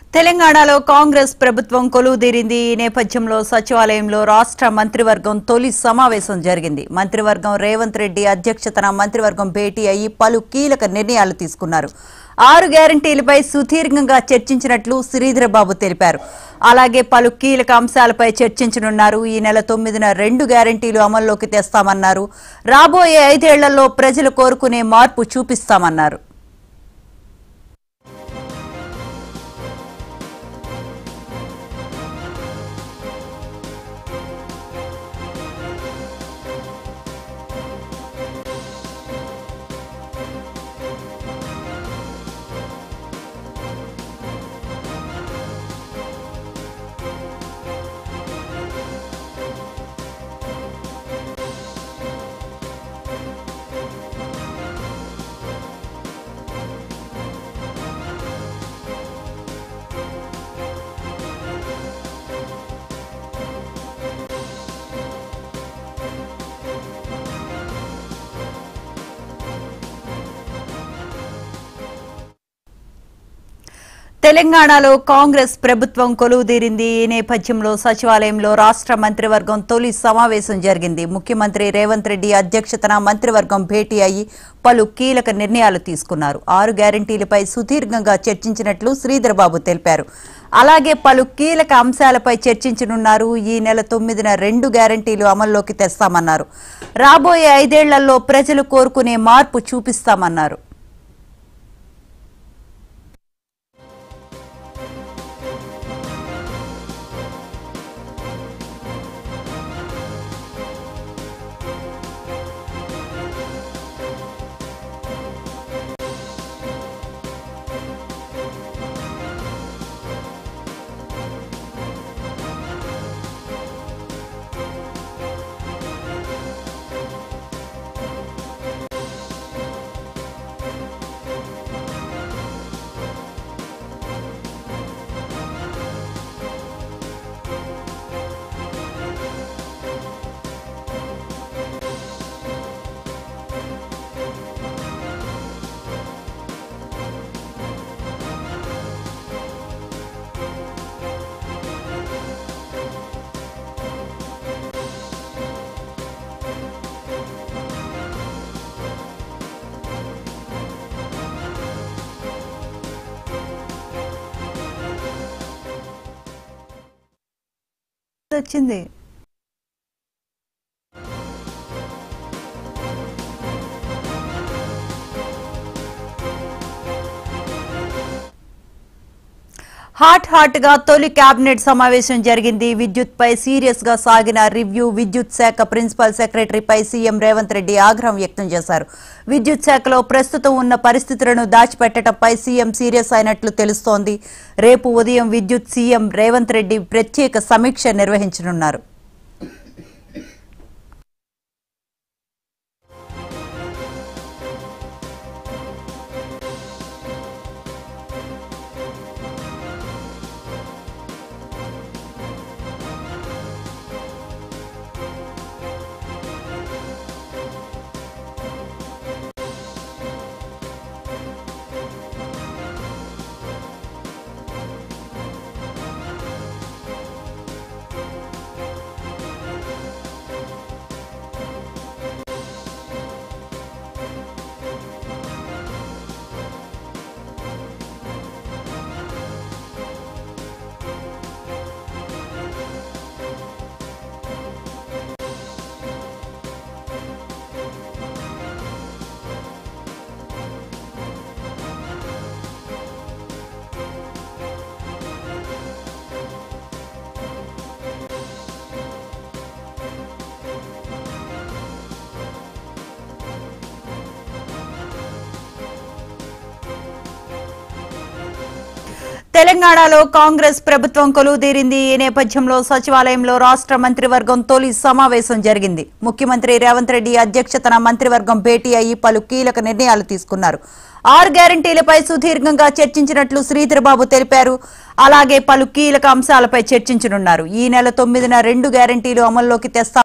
తెలంగాణలో కాంగ్రెస్ ప్రభుత్వం కొలువుదీరింది ఈ నేపథ్యంలో సచివాలయంలో రాష్ట్ర మంత్రివర్గం తొలి సమావేశం జరిగింది మంత్రివర్గం రేవంత్ రెడ్డి అధ్యక్షతన మంత్రివర్గం భేటీ అయ్యి పలు కీలక నిర్ణయాలు తీసుకున్నారు ఆరు గ్యారంటీలపై సుదీర్ఘంగా చర్చించినట్లు శ్రీధరబాబు తెలిపారు అలాగే పలు కీలక అంశాలపై చర్చించనున్నారు ఈ నెల తొమ్మిదిన రెండు గ్యారంటీలు అమల్లోకి తెస్తామన్నారు రాబోయే ఐదేళ్లలో ప్రజలు కోరుకునే మార్పు చూపిస్తామన్నారు తెలంగాణలో కాంగ్రెస్ ప్రభుత్వం కొలువుదీరింది ఈ నేపథ్యంలో సచివాలయంలో రాష్ట్ర మంత్రివర్గం తొలి సమావేశం జరిగింది ముఖ్యమంత్రి రేవంత్ రెడ్డి అధ్యక్షతన మంత్రివర్గం భేటీ అయ్యి పలు కీలక నిర్ణయాలు తీసుకున్నారు ఆరు గ్యారంటీలపై సుదీర్ఘంగా చర్చించినట్లు శ్రీధర్బాబు తెలిపారు అలాగే పలు కీలక అంశాలపై చర్చించనున్నారు ఈ నెల తొమ్మిదిన రెండు గ్యారంటీలు అమల్లోకి తెస్తామన్నారు రాబోయే ఐదేళ్లలో ప్రజలు కోరుకునే మార్పు చూపిస్తామన్నారు వచ్చింది హాట్ హాట్ గా తొలి కేబినెట్ సమావేశం జరిగింది విద్యుత్ పై సీరియస్ గా సాగిన రివ్యూ విద్యుత్ శాఖ ప్రిన్సిపల్ సెక్రటరీపై సీఎం రేవంత్ రెడ్డి ఆగ్రహం వ్యక్తం చేశారు విద్యుత్ శాఖలో ప్రస్తుతం ఉన్న పరిస్థితులను దాచిపెట్టడంపై సీఎం సీరియస్ అయినట్లు తెలుస్తోంది రేపు ఉదయం విద్యుత్ సీఎం రేవంత్ రెడ్డి ప్రత్యేక సమీక్ష నిర్వహించనున్నారు తెలంగాణలో కాంగ్రెస్ ప్రభుత్వం కొలువుదీరింది ఈ నేపథ్యంలో సచివాలయంలో రాష్ట్ర మంత్రివర్గం తొలి సమావేశం జరిగింది ముఖ్యమంత్రి రేవంత్ రెడ్డి అధ్యక్షతన మంత్రివర్గం భేటీ అయ్యి పలు కీలక నిర్ణయాలు తీసుకున్నారు ఆరు గ్యారంటీలపై సుదీర్ఘంగా చర్చించినట్లు శ్రీధర్బాబు తెలిపారు అలాగే పలు కీలక అంశాలపై చర్చించనున్నారు ఈ నెల తొమ్మిదిన రెండు గ్యారంటీలు అమల్లోకి తెస్తా